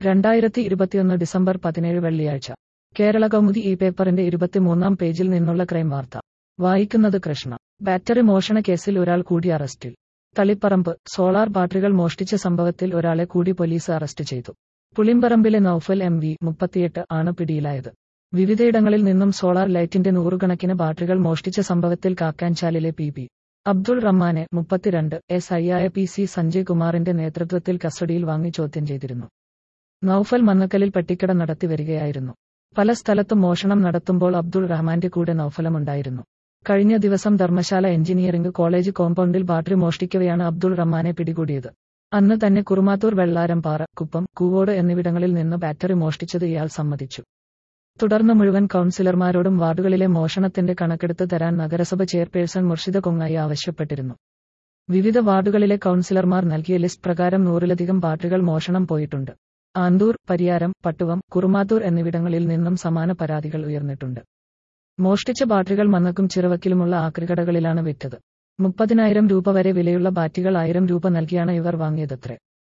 രണ്ടായിരത്തി ഇരുപത്തിയൊന്ന് ഡിസംബർ പതിനേഴ് വെള്ളിയാഴ്ച കേരള കൗമുദി ഈ പേപ്പറിന്റെ ഇരുപത്തിമൂന്നാം പേജിൽ നിന്നുള്ള ക്രൈം വാർത്ത വായിക്കുന്നത് കൃഷ്ണ ബാറ്ററി മോഷണ കേസിൽ ഒരാൾ കൂടി അറസ്റ്റിൽ തളിപ്പറമ്പ് സോളാർ ബാറ്ററികൾ മോഷ്ടിച്ച സംഭവത്തിൽ ഒരാളെ കൂടി പോലീസ് അറസ്റ്റ് ചെയ്തു പുളിമ്പറമ്പിലെ നൌഫൽ എം വി മുപ്പത്തിയെട്ട് ആണ് പിടിയിലായത് വിവിധയിടങ്ങളിൽ നിന്നും സോളാർ ലൈറ്റിന്റെ നൂറുകണക്കിന് ബാറ്ററികൾ മോഷ്ടിച്ച സംഭവത്തിൽ കാക്കാൻചാലിലെ പി ബി അബ്ദുൾ റഹ്മാനെ മുപ്പത്തിരണ്ട് എസ് ഐയായ പി സി സഞ്ജയ് കുമാറിന്റെ നേതൃത്വത്തിൽ കസ്റ്റഡിയിൽ വാങ്ങി ചോദ്യം ചെയ്തിരുന്നു നൌഫൽ മന്നക്കലിൽ പെട്ടിക്കട നടത്തി വരികയായിരുന്നു പല സ്ഥലത്തും മോഷണം നടത്തുമ്പോൾ അബ്ദുൾ റഹ്മാന്റെ കൂടെ നൌഫലമുണ്ടായിരുന്നു കഴിഞ്ഞ ദിവസം ധർമ്മശാല എഞ്ചിനീയറിംഗ് കോളേജ് കോമ്പൗണ്ടിൽ ബാറ്ററി മോഷ്ടിക്കവെയാണ് അബ്ദുൾ റഹ്മാനെ പിടികൂടിയത് അന്ന് തന്നെ കുറുമാത്തൂർ വെള്ളാരംപാറ കുപ്പം കൂവോട് എന്നിവിടങ്ങളിൽ നിന്ന് ബാറ്ററി മോഷ്ടിച്ചത് ഇയാൾ സമ്മതിച്ചു തുടർന്ന് മുഴുവൻ കൌൺസിലർമാരോടും വാർഡുകളിലെ മോഷണത്തിന്റെ കണക്കെടുത്ത് തരാൻ നഗരസഭ ചെയർപേഴ്സൺ മുർഷിദ കൊങ്ങായി ആവശ്യപ്പെട്ടിരുന്നു വിവിധ വാർഡുകളിലെ കൌൺസിലർമാർ നൽകിയ ലിസ്റ്റ് പ്രകാരം നൂറിലധികം ബാറ്ററികൾ മോഷണം പോയിട്ടുണ്ട് ആന്തൂർ പരിയാരം പട്ടുവം കുറുമാത്തൂർ എന്നിവിടങ്ങളിൽ നിന്നും സമാന പരാതികൾ ഉയർന്നിട്ടുണ്ട് മോഷ്ടിച്ച ബാറ്ററികൾ മന്നക്കും ചിറവക്കിലുമുള്ള ആക്രികടകളിലാണ് വിറ്റത് മുപ്പതിനായിരം രൂപ വരെ വിലയുള്ള ബാറ്റുകൾ ആയിരം രൂപ നൽകിയാണ് ഇവർ വാങ്ങിയതത്രേ